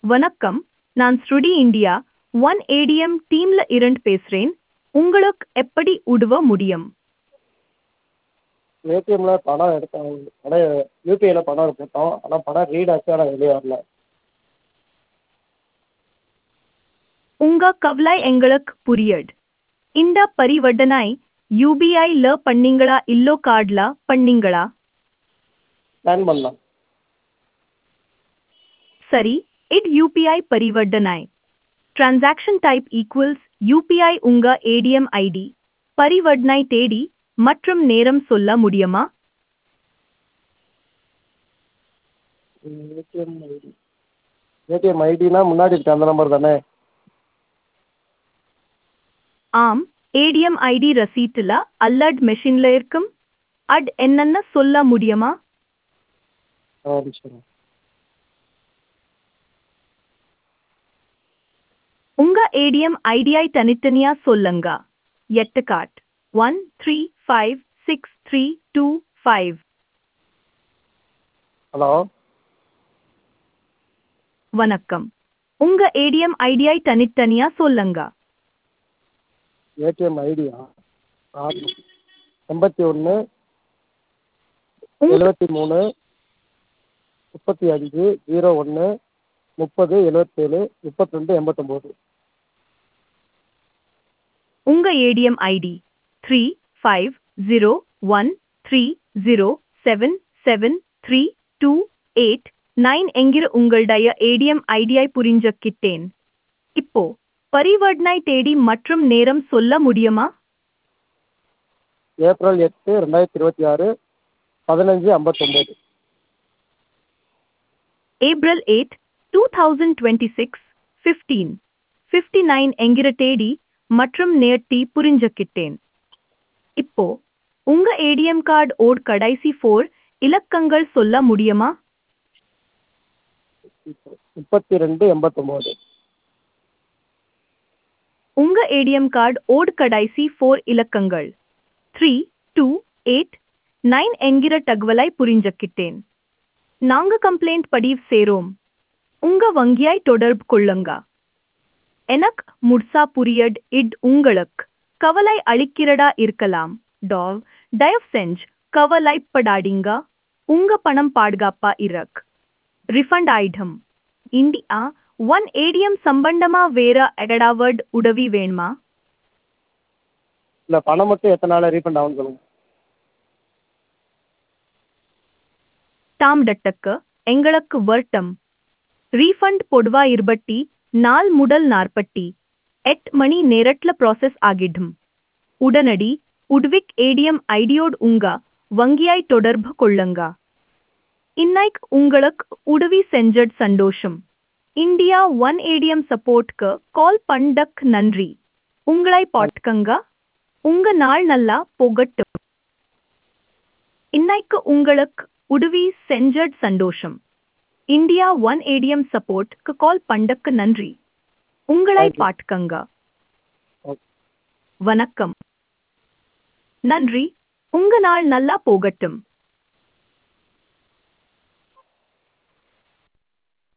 வணக்கம் நான் ஸ்ருடி இந்தியா ஒன் ஏடிஎம் டீம்ல இருந்து பேசுறேன் உங்களுக்கு எப்படி உதவ முடியும் ஏடிஎம்ல பணம் எடுத்தோம் பணம் யூபிஐல பணம் போட்டோம் ஆனால் பணம் ரீட் ஆச்சு ஆனால் வெளியே வரல உங்க கவலை எங்களுக்கு புரியுது இந்த பரிவர்த்தனை யூபிஐ ல பண்ணீங்களா இல்லோ கார்ட்ல பண்ணீங்களா ஸ்கேன் பண்ணலாம் சரி இட் யூபிஐ பரிவர்த்தனை டிரான்சாக்ஷன் டைப் ஈக்குவல்ஸ் யூபிஐ உங்க ஏடிஎம் ஐடி பரிவர்த்தனை தேடி மற்றும் நேரம் சொல்ல முடியுமா ஏடிஎம் ஐடி ஏடிஎம் ஐடினா முன்னாடி இருக்க அந்த நம்பர் தானே ஆம் ஏடிஎம் ஐடி ரசீட்டுல அல்லட் மெஷின்ல இருக்கும் அட் என்னன்னு சொல்ல முடியுமா ஆ ஒரு நிமிஷம் உங்க ஏடிஎம் ஐடியை தனித்தனியா சொல்லுங்க எட்டு card one three five six three two five hello வணக்கம் உங்க ஏடிஎம் ஐடியை தனித்தனியா சொல்லுங்க ஏடிஎம் ஐடியா எண்பத்தி ஒன்று உங்க- எழுபத்தி மூணு முப்பத்தி அஞ்சு ஜீரோ ஒன்று முப்பது எழுபத்தேழு முப்பத்தி ரெண்டு எண்பத்தொம்போது உங்க ATM ID three five zero one three zero seven seven three two eight nine என்கிற உங்களுடைய ஏடிஎம் ஐடியை புரிஞ்சுக்கிட்டேன் இப்போ பரிவர்த்தனை தேதி மற்றும் நேரம் சொல்ல முடியுமா ஏப்ரல் எட்டு ரெண்டாயிரத்தி இருபத்தி ஆறு பதினஞ்சு ஐம்பத்தொம்போது April eight two thousand twenty six fifteen fifty nine என்கிற தேதி மற்றும் நேர்த்தி புரிஞ்சுக்கிட்டேன் இப்போ உங்க ஏடிஎம் கார்டு ஓட் கடைசி ஃபோர் இலக்கங்கள் சொல்ல முடியுமா முப்பத்தி ரெண்டு எண்பத்தொம்போது உங்க ஏடிஎம் கார்டு ஓட் கடைசி ஃபோர் இலக்கங்கள் த்ரீ டூ எயிட் நைன் என்கிற தகவலை புரிஞ்சுக்கிட்டேன் நாங்க கம்ப்ளைண்ட் பதிவு சேரோம் உங்க வங்கியாய் தொடர்பு கொள்ளுங்க எனக்கு முட்சா புரியட் இட் உங்களுக்கு கவலை அளிக்கிறதா இருக்கலாம் டாவ் தயவு செஞ்சு கவலைப்படாதீங்க உங்க பணம் பாதுகாப்பா இருக்கு ரிஃபண்ட் ஆயிடும் இந்தியா ஒன் ஏடிஎம் சம்பந்தமா வேற எகடாவர்ட் உதவி வேணுமா இல்லை பணம் மட்டும் எத்தனை நாளில் ரீஃபண்ட் ஆகும்னு சொல்லுங்கள் தாம் டட்டக்கு எங்களுக்கு வர்ட்டம் ரீஃபண்ட் பொதுவா இருபட்டி நாள் முதல் நாற்பட்டி எட் மணி நேரட்ல ப்ராசஸ் ஆகிடும் உடனடி உட்விக் ஏடிஎம் ஐடியோடு உங்க வங்கியாய் தொடர்பு கொள்ளுங்க இன்னைக்கு உங்களுக்கு உதவி செஞ்சட் சந்தோஷம் இந்தியா ஒன் ஏடிஎம் சப்போர்ட்க்கு கால் பண்ணக் நன்றி உங்களை பாட்கங்க உங்க நாள் நல்லா போகட்டும் இன்னைக்கு உங்களுக்கு உதவி செஞ்சட் சந்தோஷம் இந்தியா ஒன் ஏடிஎம் சப்போர்ட்க்கு கால் பண்ணக்கு நன்றி உங்களை Thank you. பாட்கங்க ஓகே வணக்கம் நன்றி உங்க நாள் நல்லா போகட்டும்